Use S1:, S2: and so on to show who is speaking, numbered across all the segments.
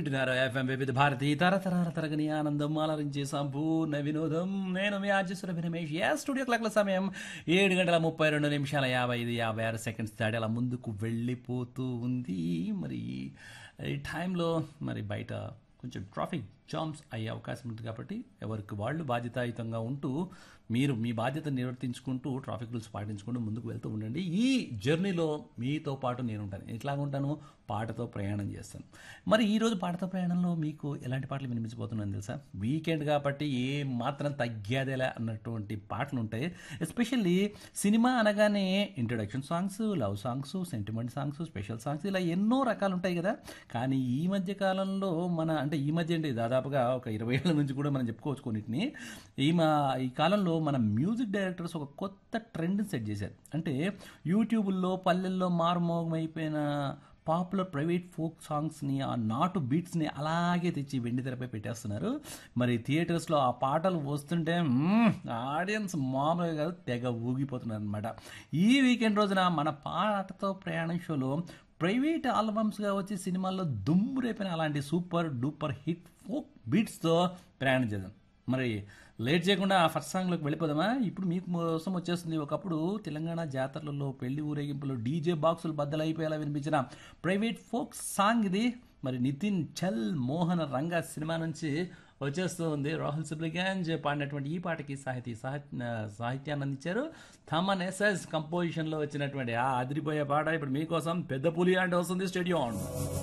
S1: వింటున్నారు ఎఫ్ఎం వివిధ భారతి తరతరాల తరగని ఆనందం అలరించే సంపూర్ణ వినోదం నేను మీ ఆర్జేశ్వర రమేష్ ఏ స్టూడియో క్లాక్ల సమయం ఏడు గంటల ముప్పై రెండు నిమిషాల యాభై ఐదు యాభై ఆరు సెకండ్స్ దాటి అలా ముందుకు వెళ్ళిపోతూ ఉంది మరి ఈ టైంలో మరి బయట కొంచెం ట్రాఫిక్ జామ్స్ అయ్యే అవకాశం ఉంది కాబట్టి ఎవరికి వాళ్ళు బాధ్యతాయుతంగా ఉంటూ మీరు మీ బాధ్యత నిర్వర్తించుకుంటూ ట్రాఫిక్ రూల్స్ పాటించుకుంటూ ముందుకు వెళ్తూ ఉండండి ఈ జర్నీలో మీతో పాటు నేను ఉంటాను ఎట్లాగా ఉంటాను పాటతో ప్రయాణం చేస్తాను మరి ఈరోజు పాటతో ప్రయాణంలో మీకు ఎలాంటి పాటలు వినిపించబోతున్నాను తెలుసా వీకెండ్ కాబట్టి ఏ మాత్రం తగ్గేదేలా అన్నటువంటి పాటలు ఉంటాయి ఎస్పెషల్లీ సినిమా అనగానే introduction songs love songs sentiment songs special songs ఇలా ఎన్నో రకాలు ఉంటాయి కదా కానీ ఈ మధ్య కాలంలో మన అంటే ఈ మధ్య అంటే దాదాపుగా ఒక ఇరవై ఏళ్ళ నుంచి కూడా మనం చెప్పుకోవచ్చు కొన్నిటిని ఈ మా ఈ కాలంలో మన మ్యూజిక్ డైరెక్టర్స్ ఒక కొత్త ట్రెండ్ సెట్ చేశారు అంటే యూట్యూబ్లో పల్లెల్లో మారుమోగమైపోయిన పాపులర్ ప్రైవేట్ ఫోక్ సాంగ్స్ని ఆ నాటు బీట్స్ని అలాగే తెచ్చి వెండి తెరపై పెట్టేస్తున్నారు మరి థియేటర్స్లో ఆ పాటలు వస్తుంటే ఆడియన్స్ మామూలుగా కాదు తెగ ఊగిపోతున్నారు అనమాట ఈ వీకెండ్ రోజున మన పాటతో ప్రయాణం షోలో ప్రైవేట్ ఆల్బమ్స్గా వచ్చి సినిమాల్లో దుమ్ము రేపిన అలాంటి సూపర్ డూపర్ హిట్ ఫోక్ బీట్స్తో ప్రయాణం చేద్దాం మరి లేట్ చేయకుండా ఆ ఫస్ట్ సాంగ్లోకి వెళ్ళిపోదామా ఇప్పుడు మీకు కోసం వచ్చేస్తుంది ఒకప్పుడు తెలంగాణ జాతరలలో పెళ్లి ఊరేగింపులో డీజే బాక్సులు బద్దలైపోయేలా వినిపించిన ప్రైవేట్ ఫోక్ సాంగ్ ఇది మరి నితిన్ చల్ మోహన రంగ సినిమా నుంచి వచ్చేస్తూ ఉంది రాహుల్ సిబ్లిగాంజ్ పాడినటువంటి ఈ పాటకి సాహితీ సాహిత్యాన్ని అందించారు థమన్ ఎస్ఎస్ కంపోజిషన్లో వచ్చినటువంటి ఆ అదిరిపోయే పాట ఇప్పుడు మీకోసం పెద్ద పులి అంటే వస్తుంది స్టేడియం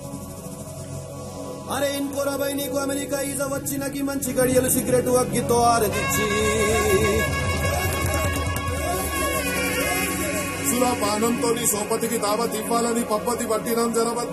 S2: అరే ఇంకోరా బై నీకు అమెరికా ఈజ వచ్చినకి మంచి గడియలు సిగరెట్ అగ్గితో ఆరదిచ్చి
S3: సులపానంతో నీ సోపతికి దావత్ ఇవ్వాలని పప్పతి పట్టినం జనబద్ద